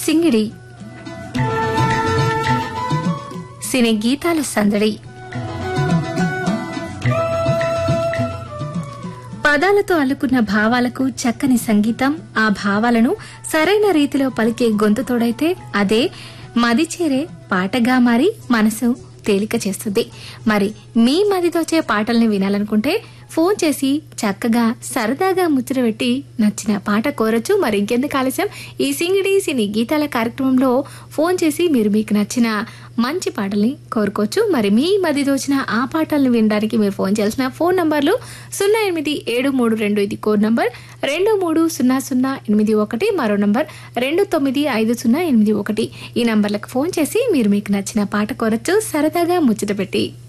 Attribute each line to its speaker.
Speaker 1: సింగిడి సినీ గీతాల సందడి పదాలతో అల్లుకున్న భావాలకు చక్కని సంగీతం ఆ భావాలను సరైన రీతిలో పలికే గొంతు తోడైతే అదే మది చేరే పాటగా మారి మనసు తేలిక చేస్తుంది మరి మీ మదితోచే పాటల్ని వినాలనుకుంటే ఫోన్ చేసి చక్కగా సరదాగా ముచ్చట పెట్టి నచ్చిన పాట కోరచ్చు మరి ఇంకెందుకు ఆలస్యం ఈ సింగిడి సినీ గీతాల కార్యక్రమంలో ఫోన్ చేసి మీరు మీకు నచ్చిన మంచి పాటల్ని కోరుకోవచ్చు మరి మీ మది దోచిన ఆ పాటల్ని వినడానికి మీరు ఫోన్ చేయాల్సిన ఫోన్ నంబర్లు సున్నా ఎనిమిది ఏడు మూడు రెండు ఇది కోడ్ నంబర్ రెండు మూడు సున్నా సున్నా ఎనిమిది ఒకటి మరో నంబర్ రెండు తొమ్మిది ఐదు సున్నా ఎనిమిది ఒకటి ఈ నంబర్లకు ఫోన్ చేసి మీరు మీకు నచ్చిన పాట కోరచ్చు సరదాగా ముచ్చట పెట్టి